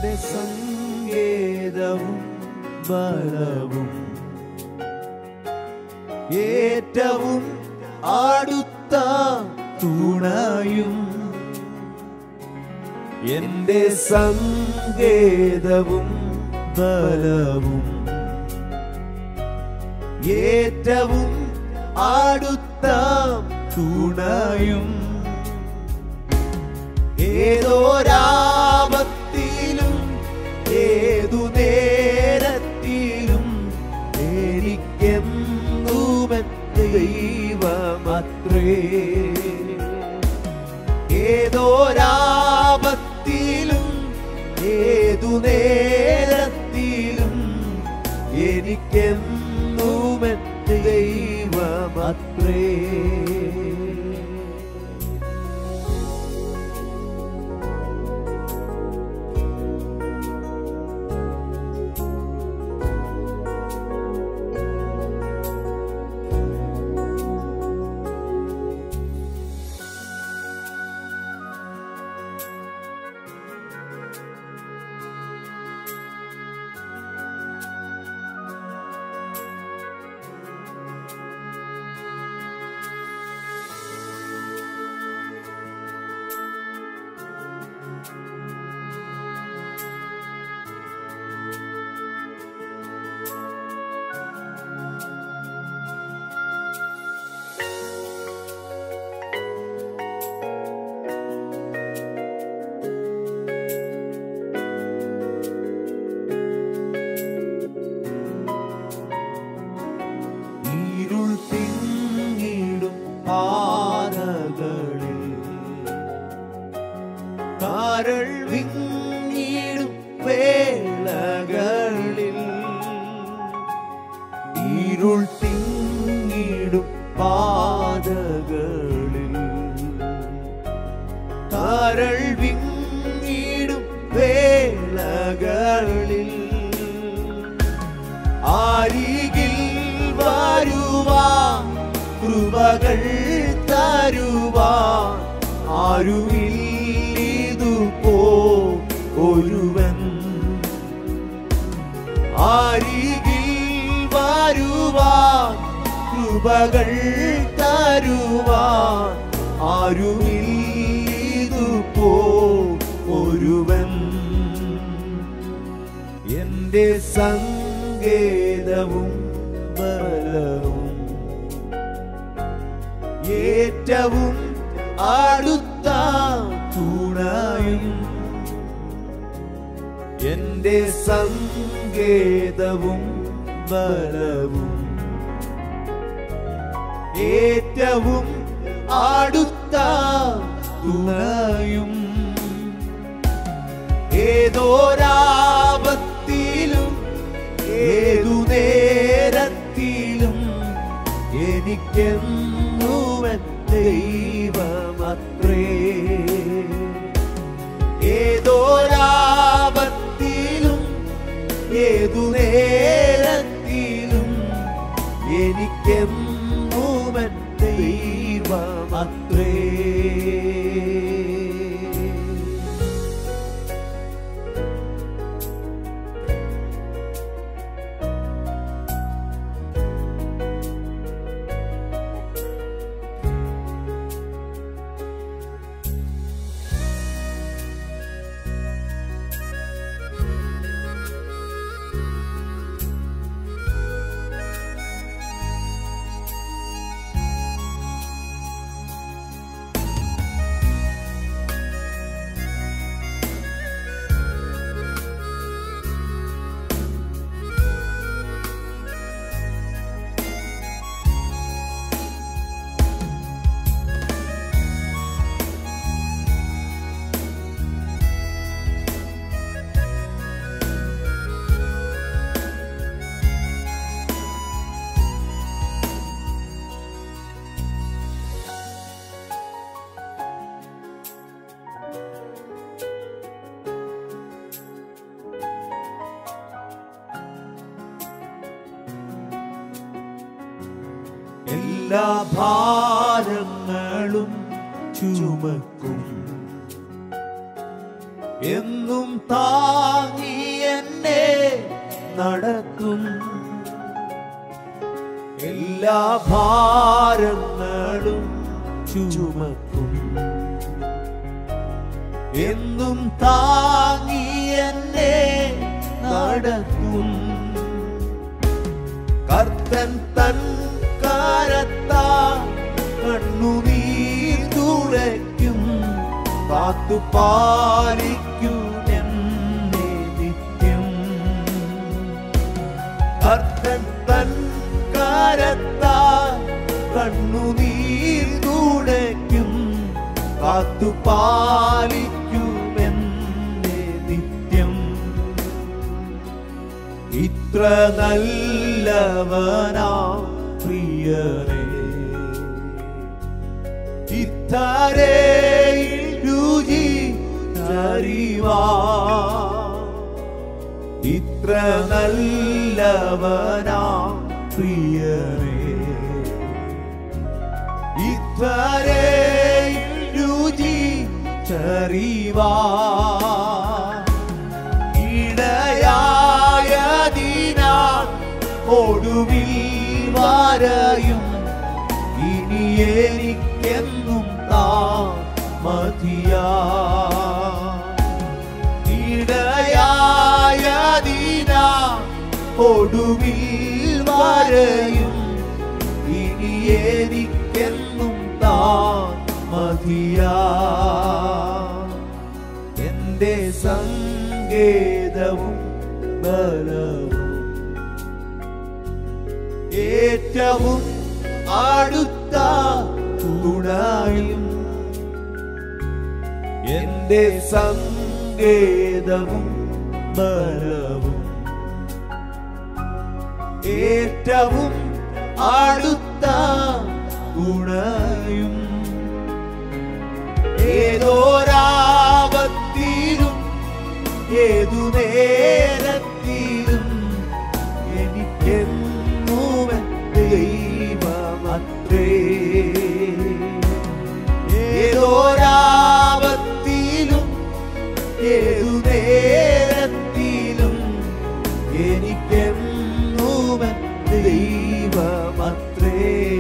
എന്റെ സങ്കേതവും ബലവും ഏറ്റവും അടുത്ത തുണയും എന്റെ സങ്കേതവും ബലവും ഏറ്റവും അടുത്ത തുണയും ഏതോരാപത്തിലും ഏതു നേരത്തിലും എനിക്കെന്നുമൻ ദൈവമത്രേ ഏതോരാപത്തിലും ഏതു നേരത്തിലും എനിക്കെന്നുമൻ ദൈവമത്രേ ഇരുൾ തിങ്ങിടും പാതകളിൽ കാരൾ വിങ്ങിടും വേളകളിൽ ഇരുൾ തിങ്ങിടും പാതകളിൽ കാരൾ വിങ്ങിടും വേളകളിൽ ആരികിൽ വരുവാ കൃപകൾ തരുവാ ആരുമില്ലതു പോ ഒരുവൻ ആരികിൽ വരുവാ കൃപകൾ തരുവാ ആരുമില്ലതു പോ ഒരുവൻ എന്റെ സങ്കേതവും ബലവും ഏറ്റവും അടുത്ത തുണയും എന്റെ സങ്കേതവും ബലവും ഏറ്റവും അടുത്ത തുണയും ഏതോരാപത്തിലും ഏതു നേരത്തിലും എനിക്കെന്നുവൻ ദൈവമത്രേ ഏതോരാപത്തിലും ഏതു നേരത്തിലും എനിക്കെന്നുവൻ ദൈവമത്രേ എല്ലാ ഭാരങ്ങളും ചുമക്കും എന്നും താങ്ങി എന്നെ നടത്തും എല്ലാ ഭാരങ്ങളും ചുമക്കും എന്നും താങ്ങി എന്നെ നടത്തും കർത്തൻ തൻ കാരത്താ കണ്ണുനീർ തുടയ്ക്കും കാത്തു പാലിക്കും എന്നെ നിത്യം കർത്തൻ തൻ കാരത്താ കണ്ണുനീർ തുടയ്ക്കും കാത്തു പാലിക്കും എന്നെ നിത്യം ഇത്ര നല്ലവനാ പ്രിയരേ ഇത്തരയിൽ രുചി അറിവാ ഇത്ര നല്ലവനാ പ്രിയരേ ഇത്തരയിൽ രുചി ചറിവാ ഇടയായതിനാൽ ഒടുവിൽ വരയും ഇനി എനിക്കെന്നും താ മതിയാ ഇടയായതിനാൽ ഒടുവിൽ വരയും ഇനി എനിക്കെന്നും താ മതിയാ എന്റെ സങ്കേതവും ബലവും ഏറ്റവും അടുത്ത തുണയും എന്റെ സങ്കേതവും ബലവും ഏറ്റവും അടുത്ത ഗുണയും ഏതോരാപത്തിലും ഏതു നേരത്തിലും എനിക്കെന്നുവൻ ദൈവമത്രേ ഏതോരാപത്തിലും ഏതു നേരത്തിലും എനിക്കെന്നുവൻ ദൈവമത്രേ